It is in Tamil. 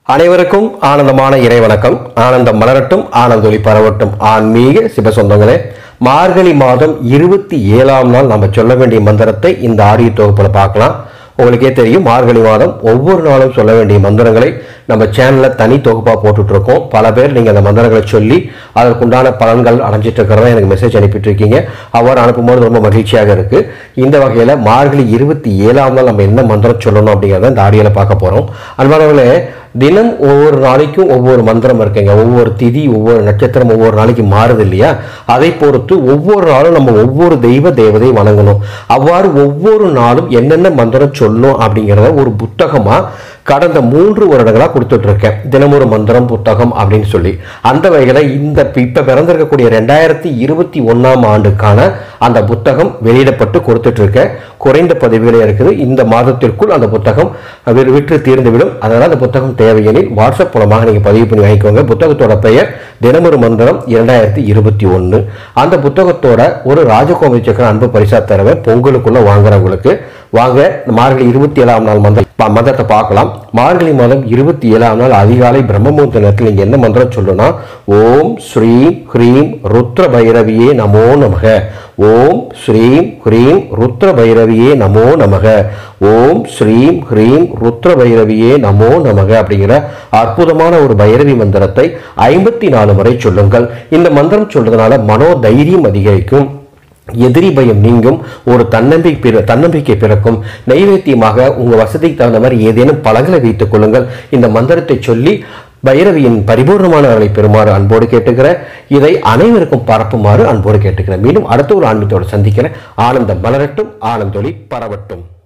அனைவருக்கும் ஆனந்தமான இறைவணக்கம் ஆனந்தம் மலரட்டும் ஆனந்தொலி பரவட்டும் ஆன்மீக சிவசொந்தங்களே மார்கழி மாதம் இருபத்தி ஏழாம் நாள் நம்ம சொல்ல வேண்டிய மந்திரத்தை இந்த ஆடியோ தொகுப்புல பார்க்கலாம் உங்களுக்கே தெரியும் மார்கழி மாதம் ஒவ்வொரு நாளும் சொல்ல வேண்டிய மந்திரங்களை நம்ம சேனல்ல தனி தொகுப்பா போட்டுட்டு இருக்கோம் பல பேர் நீங்க அந்த மந்திரங்களை சொல்லி அதற்குண்டான பலன்கள் அடைஞ்சிட்டு இருக்கிறதா எனக்கு மெசேஜ் அனுப்பிட்டு இருக்கீங்க அவ்வாறு அனுப்பும்போது ரொம்ப மகிழ்ச்சியாக இருக்கு இந்த வகையில மார்கழி இருபத்தி ஏழாம் நாள் நம்ம என்ன மந்திரம் சொல்லணும் அப்படிங்கிறத இந்த ஆடியோல பார்க்க போறோம் அன்பானவர்களே தினம் ஒவ்வொரு நாளைக்கும் ஒவ்வொரு மந்திரம் இருக்குங்க ஒவ்வொரு திதி ஒவ்வொரு நட்சத்திரம் ஒவ்வொரு நாளைக்கு மாறுது இல்லையா அதை பொறுத்து ஒவ்வொரு நாளும் நம்ம ஒவ்வொரு தெய்வ தேவதை வணங்கணும் அவ்வாறு ஒவ்வொரு நாளும் என்னென்ன மந்திரம் சொல்லணும் அப்படிங்கிறத ஒரு புத்தகமா கடந்த மூன்று வருடங்களாக கொடுத்துட்டு இருக்கேன் தினமொரு மந்திரம் புத்தகம் அப்படின்னு சொல்லி அந்த வகையில் இந்த இப்ப பிறந்திருக்கக்கூடிய ரெண்டாயிரத்தி இருபத்தி ஒன்னாம் ஆண்டுக்கான அந்த புத்தகம் வெளியிடப்பட்டு கொடுத்துட்டு இருக்கேன் குறைந்த பதிவுகளே இருக்குது இந்த மாதத்திற்குள் அந்த புத்தகம் வி- விற்று தீர்ந்துவிடும் அதனால் அந்த புத்தகம் தேவையெனில் வாட்ஸ்அப் மூலமாக நீங்கள் பதிவு பண்ணி வாங்கிக்கோங்க புத்தகத்தோட பெயர் தினமொரு மந்திரம் இரண்டாயிரத்தி இருபத்தி ஒன்று அந்த புத்தகத்தோட ஒரு ராஜகோமதி சக்கர அன்பு பரிசா தருவேன் பொங்கலுக்குள்ள வாங்குறவங்களுக்கு வாங்க மார்கழி இருபத்தி ஏழாம் நாள் மந்திர ப- மந்திரத்தை பார்க்கலாம் மார்கழி மாதம் இருபத்தி ஏழாம் நாள் அதிகாலை பிரம்மமுகூர்த்த நேரத்தில் நீங்க என்ன மந்திரம் சொல்லணும்னா ஓம் ஸ்ரீம் ஹ்ரீம் ருத்ர பைரவியே நமோ நமக ஓம் ஸ்ரீம் ஹ்ரீம் ருத்ர பைரவியே நமோ நமக ஓம் ஸ்ரீம் ஹ்ரீம் ருத்ர பைரவியே நமோ நமக அப்படிங்கிற அற்புதமான ஒரு பைரவி மந்திரத்தை ஐம்பத்தி நாலு முறை சொல்லுங்கள் இந்த மந்திரம் சொல்றதுனால மனோ தைரியம் அதிகரிக்கும் எதிரி பயம் நீங்கும் ஒரு தன்னம்பிக்கை பிற- தன்னம்பிக்கை பிறக்கும் நைவேத்தியமாக உங்க வசதிக்கு தகுந்த மாதிரி ஏதேனும் பழங்களை வைத்துக் கொள்ளுங்கள் இந்த மந்திரத்தை சொல்லி பைரவியின் பரிபூர்ணமான அருளை பெறுமாறு அன்போடு கேட்டுக்கிறேன் இதை அனைவருக்கும் பரப்புமாறு அன்போடு கேட்டுக்கிறேன் மீண்டும் அடுத்த ஒரு ஆன்மீகத்தோடு சந்திக்கிறேன் ஆனந்தம் மலரட்டும் ஆனந்தொலி பரவட்டும்